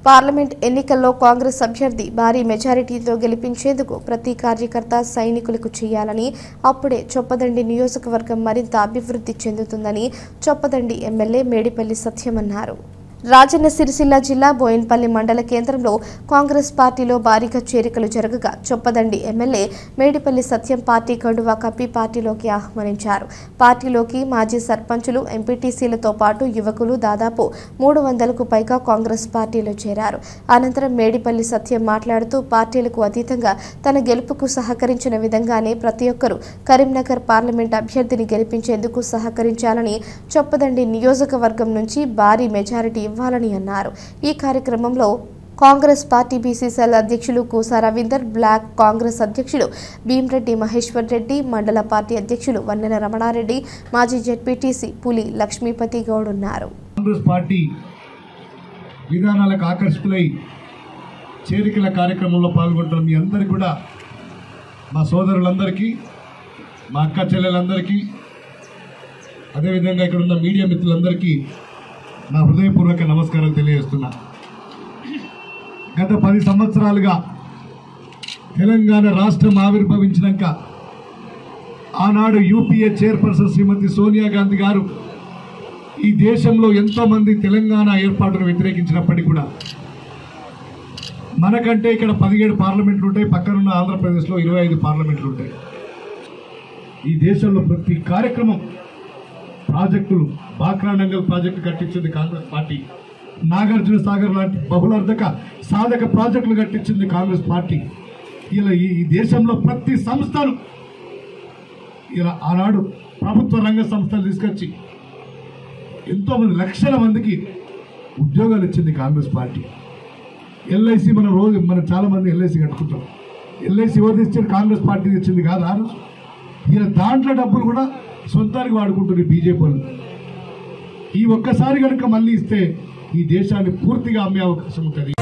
parliament ఎన్నికల్లో కాంగ్రెస్ అభ్యర్థి భారీ మెజారిటీతో గెలిపించేందుకు ప్రతి కార్యకర్త సైనికులకు చేయాలని అప్పుడే చొప్పదండి నియోజకవర్గం మరింత అభివృద్ధి చెందుతుందని చొప్పదండి ఎమ్మెల్యే మేడిపల్లి సత్యం అన్నారు రాజన్న సిరిసిల్ల జిల్లా బోయిన్పల్లి మండల కేంద్రంలో కాంగ్రెస్ పార్టీలో భారీగా చేరికలు జరగగా చొప్పదండి ఎమ్మెల్యే మేడిపల్లి సత్యం పార్టీ కండువా కప్పి పార్టీలోకి ఆహ్వానించారు పార్టీలోకి మాజీ సర్పంచులు ఎంపీటీసీలతో పాటు యువకులు దాదాపు మూడు వందలకు పైగా కాంగ్రెస్ పార్టీలో చేరారు అనంతరం మేడిపల్లి సత్యం మాట్లాడుతూ పార్టీలకు అతీతంగా తన గెలుపుకు సహకరించిన విధంగానే ప్రతి ఒక్కరూ కరీంనగర్ పార్లమెంట్ అభ్యర్థిని గెలిపించేందుకు సహకరించాలని చొప్పదండి నియోజకవర్గం నుంచి భారీ మెజారిటీ ఇవ్వాలని అన్నారు ఈ కార్యక్రమంలో కాంగ్రెస్ పార్టీ బీసీసీఎల్ అధ్యక్షులు కూసా రవీందర్ బ్లాక్ కాంగ్రెస్ అధ్యక్షులు భీమరెడ్డి మహేశ్వర్ రెడ్డి మండల పార్టీ అధ్యక్షులు వన్నెల రమణారెడ్డి మాజీ జెడ్పీటీసీ పులి లక్ష్మీపతి గౌడ్ ఉన్నారు కాంగ్రెస్ పార్టీ విధానాలకు ఆకర్షితులై చేరికల కార్యక్రమంలో పాల్గొంటున్న మీ అందరికీ కూడా మా సోదరులందరికీ మా అక్క చెల్లెలందరికీ అదేవిధంగా ఇక్కడ ఉన్న మీడియా మిత్రులందరికీ నా హృదయపూర్వక నమస్కారాలు తెలియజేస్తున్నా గత పది సంవత్సరాలుగా తెలంగాణ రాష్ట్రం ఆవిర్భవించినాక ఆనాడు యూపీఏ చైర్పర్సన్ శ్రీమతి సోనియా గాంధీ గారు ఈ దేశంలో ఎంతో మంది తెలంగాణ ఏర్పాటును వ్యతిరేకించినప్పటికీ కూడా మనకంటే ఇక్కడ పదిహేడు పార్లమెంట్లు ఉంటాయి పక్కనున్న ఆంధ్రప్రదేశ్లో ఇరవై ఐదు పార్లమెంట్లు ఉంటాయి ఈ దేశంలో ప్రతి కార్యక్రమం ప్రాజెక్టులు బాక్రానంగల్ ప్రాజెక్టు కట్టించింది కాంగ్రెస్ పార్టీ నాగార్జున సాగర్ లాంటి బహుళార్థక సాధక ప్రాజెక్టులు కట్టించింది కాంగ్రెస్ పార్టీ ఇలా ఈ ఈ దేశంలో ప్రతి సంస్థను ఇలా ఆనాడు ప్రభుత్వ రంగ సంస్థలు తీసుకొచ్చి ఎంతో మంది లక్షల మందికి ఉద్యోగాలు ఇచ్చింది కాంగ్రెస్ పార్టీ ఎల్ఐసి మనం రోజు మనం చాలా మంది ఎల్ఐసి కట్టుకుంటాం ఎల్ఐసి ఓదిస్తే కాంగ్రెస్ పార్టీ ఇచ్చింది కాదు ఆ రోజు ఈయన దాంట్లో డబ్బులు కూడా సొంతానికి వాడుకుంటుంది బీజేపీ వాళ్ళు ఈ ఒక్కసారి కనుక మళ్ళీ ఇస్తే ఈ దేశాన్ని పూర్తిగా అమ్మే అవకాశం ఉంటుంది